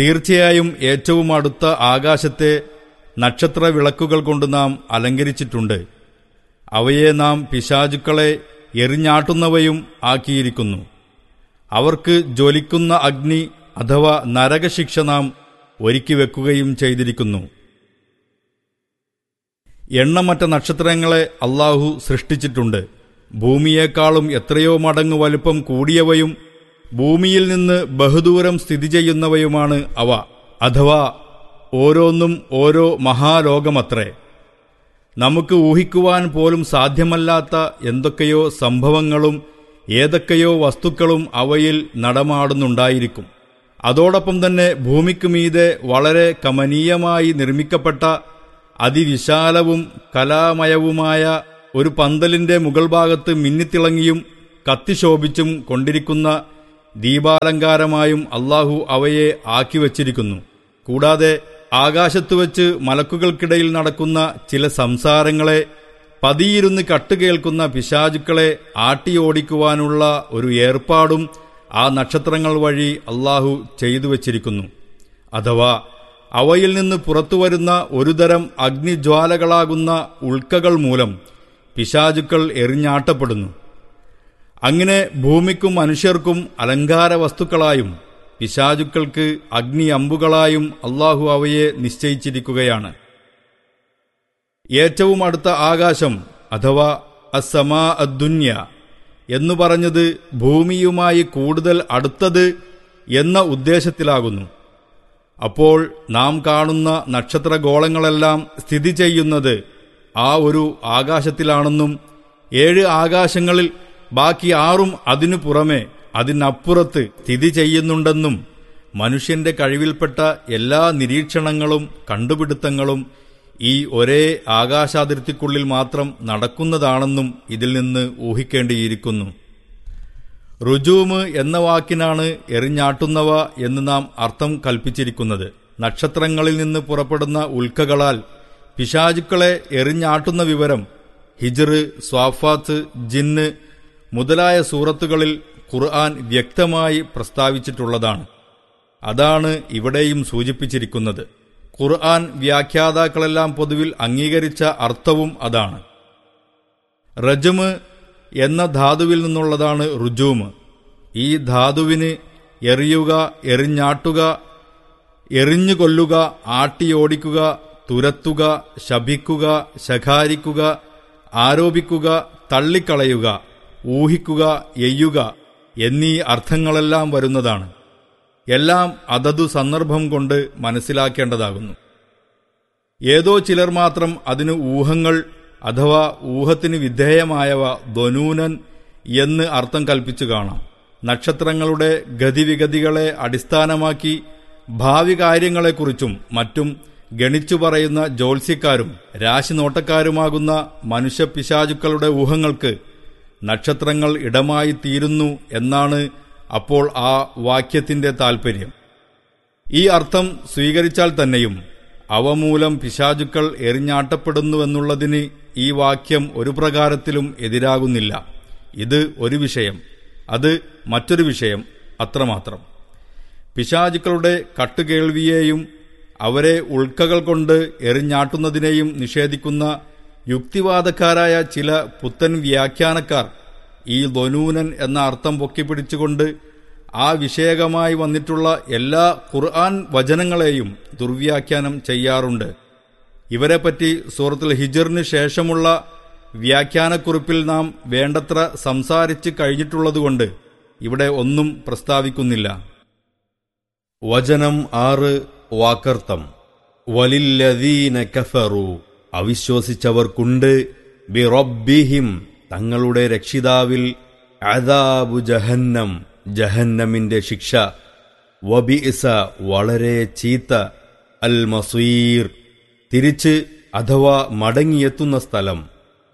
തീർച്ചയായും ഏറ്റവും അടുത്ത ആകാശത്തെ നക്ഷത്ര വിളക്കുകൾ കൊണ്ട് നാം അലങ്കരിച്ചിട്ടുണ്ട് അവയെ നാം പിശാചുക്കളെ എറിഞ്ഞാട്ടുന്നവയും ആക്കിയിരിക്കുന്നു അവർക്ക് ജ്വലിക്കുന്ന അഗ്നി അഥവാ നരകശിക്ഷ നാം ഒരുക്കി വെക്കുകയും ചെയ്തിരിക്കുന്നു എണ്ണമറ്റ നക്ഷത്രങ്ങളെ അള്ളാഹു സൃഷ്ടിച്ചിട്ടുണ്ട് ഭൂമിയേക്കാളും എത്രയോ മടങ്ങ് വലുപ്പം കൂടിയവയും ഭൂമിയിൽ നിന്ന് ബഹുദൂരം സ്ഥിതി ചെയ്യുന്നവയുമാണ് അവ അഥവാ ഓരോന്നും ഓരോ മഹാലോകമത്രേ നമുക്ക് ഊഹിക്കുവാൻ പോലും സാധ്യമല്ലാത്ത എന്തൊക്കെയോ സംഭവങ്ങളും ഏതൊക്കെയോ വസ്തുക്കളും അവയിൽ നടമാടുന്നുണ്ടായിരിക്കും അതോടൊപ്പം തന്നെ ഭൂമിക്ക് മീതെ വളരെ കമനീയമായി നിർമ്മിക്കപ്പെട്ട അതിവിശാലവും കലാമയവുമായ ഒരു പന്തലിന്റെ മുകൾ ഭാഗത്ത് മിന്നിത്തിളങ്ങിയും കത്തിശോഭിച്ചും കൊണ്ടിരിക്കുന്ന ദീപാലങ്കാരമായും അള്ളാഹു അവയെ ആക്കി വച്ചിരിക്കുന്നു കൂടാതെ ആകാശത്ത് വച്ച് മലക്കുകൾക്കിടയിൽ നടക്കുന്ന ചില സംസാരങ്ങളെ പതിയിരുന്ന് കട്ടുകേൾക്കുന്ന പിശാചുക്കളെ ആട്ടിയോടിക്കുവാനുള്ള ഒരു ഏർപ്പാടും ആ നക്ഷത്രങ്ങൾ വഴി അള്ളാഹു ചെയ്തു വച്ചിരിക്കുന്നു അഥവാ അവയിൽ നിന്ന് പുറത്തുവരുന്ന ഒരുതരം അഗ്നിജ്വാലകളാകുന്ന ഉൾക്കകൾ മൂലം പിശാചുക്കൾ എറിഞ്ഞാട്ടപ്പെടുന്നു അങ്ങനെ ഭൂമിക്കും മനുഷ്യർക്കും അലങ്കാര വസ്തുക്കളായും പിശാചുക്കൾക്ക് അഗ്നി അമ്പുകളായും അള്ളാഹു അവയെ നിശ്ചയിച്ചിരിക്കുകയാണ് ഏറ്റവും അടുത്ത ആകാശം അഥവാ അസമാ അദ്ദുന്യ എന്നു പറഞ്ഞത് ഭൂമിയുമായി കൂടുതൽ അടുത്തത് എന്ന ഉദ്ദേശത്തിലാകുന്നു അപ്പോൾ നാം കാണുന്ന നക്ഷത്രഗോളങ്ങളെല്ലാം സ്ഥിതി ചെയ്യുന്നത് ആ ഒരു ആകാശത്തിലാണെന്നും ഏഴ് ആകാശങ്ങളിൽ ബാക്കി ആറും അതിനു പുറമെ അതിനപ്പുറത്ത് സ്ഥിതി ചെയ്യുന്നുണ്ടെന്നും മനുഷ്യന്റെ കഴിവിൽപ്പെട്ട എല്ലാ നിരീക്ഷണങ്ങളും കണ്ടുപിടുത്തങ്ങളും ഈ ഒരേ ആകാശാതിർത്തിക്കുള്ളിൽ മാത്രം നടക്കുന്നതാണെന്നും ഇതിൽ നിന്ന് ഊഹിക്കേണ്ടിയിരിക്കുന്നു റുജൂമ് എന്ന വാക്കിനാണ് എറിഞ്ഞാട്ടുന്നവ എന്ന് നാം അർത്ഥം കൽപ്പിച്ചിരിക്കുന്നത് നക്ഷത്രങ്ങളിൽ നിന്ന് പുറപ്പെടുന്ന ഉൽക്കകളാൽ പിശാചുക്കളെ എറിഞ്ഞാട്ടുന്ന വിവരം ഹിജറ് സ്വാഫാത്ത് ജിന്ന് മുതലായ സൂറത്തുകളിൽ ഖുർആൻ വ്യക്തമായി പ്രസ്താവിച്ചിട്ടുള്ളതാണ് അതാണ് ഇവിടെയും സൂചിപ്പിച്ചിരിക്കുന്നത് ഖുർആൻ വ്യാഖ്യാതാക്കളെല്ലാം പൊതുവിൽ അംഗീകരിച്ച അർത്ഥവും അതാണ് റജമ് എന്ന ധാതുവിൽ നിന്നുള്ളതാണ് റുജൂമ് ഈ ധാതുവിന് എറിയുക എറിഞ്ഞാട്ടുക എറിഞ്ഞു കൊല്ലുക ആട്ടിയോടിക്കുക തുരത്തുക ശപിക്കുക ശകാരിക്കുക ആരോപിക്കുക തള്ളിക്കളയുക ഊഹിക്കുക എയ്യുക എന്നീ അർത്ഥങ്ങളെല്ലാം വരുന്നതാണ് എല്ലാം അതതു സന്ദർഭം കൊണ്ട് മനസ്സിലാക്കേണ്ടതാകുന്നു ഏതോ ചിലർ മാത്രം അതിന് ഊഹങ്ങൾ അഥവാ ഊഹത്തിന് വിധേയമായവ ധ്വനൂനൻ എന്ന് അർത്ഥം കൽപ്പിച്ചു കാണാം നക്ഷത്രങ്ങളുടെ ഗതിവിഗതികളെ അടിസ്ഥാനമാക്കി ഭാവി കാര്യങ്ങളെക്കുറിച്ചും മറ്റും ഗണിച്ചു പറയുന്ന ജ്യോത്സ്യക്കാരും രാശിനോട്ടക്കാരുമാകുന്ന മനുഷ്യപിശാചുക്കളുടെ ഊഹങ്ങൾക്ക് നക്ഷത്രങ്ങൾ ഇടമായി തീരുന്നു എന്നാണ് അപ്പോൾ ആ വാക്യത്തിന്റെ താൽപ്പര്യം ഈ അർത്ഥം സ്വീകരിച്ചാൽ തന്നെയും അവ മൂലം പിശാചുക്കൾ എറിഞ്ഞാട്ടപ്പെടുന്നുവെന്നുള്ളതിന് ഈ വാക്യം ഒരു പ്രകാരത്തിലും എതിരാകുന്നില്ല ഇത് ഒരു വിഷയം അത് മറ്റൊരു വിഷയം അത്രമാത്രം പിശാചുക്കളുടെ കട്ടുകേൾവിയെയും അവരെ ഉൾക്കകൾ കൊണ്ട് എറിഞ്ഞാട്ടുന്നതിനെയും നിഷേധിക്കുന്ന യുക്തിവാദക്കാരായ ചില പുത്തൻ വ്യാഖ്യാനക്കാർ ഈ ധനൂനൻ എന്ന അർത്ഥം പൊക്കിപ്പിടിച്ചുകൊണ്ട് ആ വിഷയകമായി വന്നിട്ടുള്ള എല്ലാ ഖുർആൻ വചനങ്ങളെയും ദുർവ്യാഖ്യാനം ചെയ്യാറുണ്ട് ഇവരെപ്പറ്റി സൂറത്തുൽ ഹിജറിന് ശേഷമുള്ള വ്യാഖ്യാനക്കുറിപ്പിൽ നാം വേണ്ടത്ര സംസാരിച്ച് കഴിഞ്ഞിട്ടുള്ളതുകൊണ്ട് ഇവിടെ ഒന്നും പ്രസ്താവിക്കുന്നില്ല വചനം ആറ് വാക്കർത്തം വലില്ലദീന കഫറു അവിശ്വസിച്ചവർക്കുണ്ട് ബിറബ്ബിഹിം തങ്ങളുടെ രക്ഷിതാവിൽ അദാബു ജഹന്നം ജഹന്നമിന്റെ ശിക്ഷ വബിഇസ വളരെ ചീത്ത അൽ മസീർ തിരിച്ച് അഥവാ മടങ്ങിയെത്തുന്ന സ്ഥലം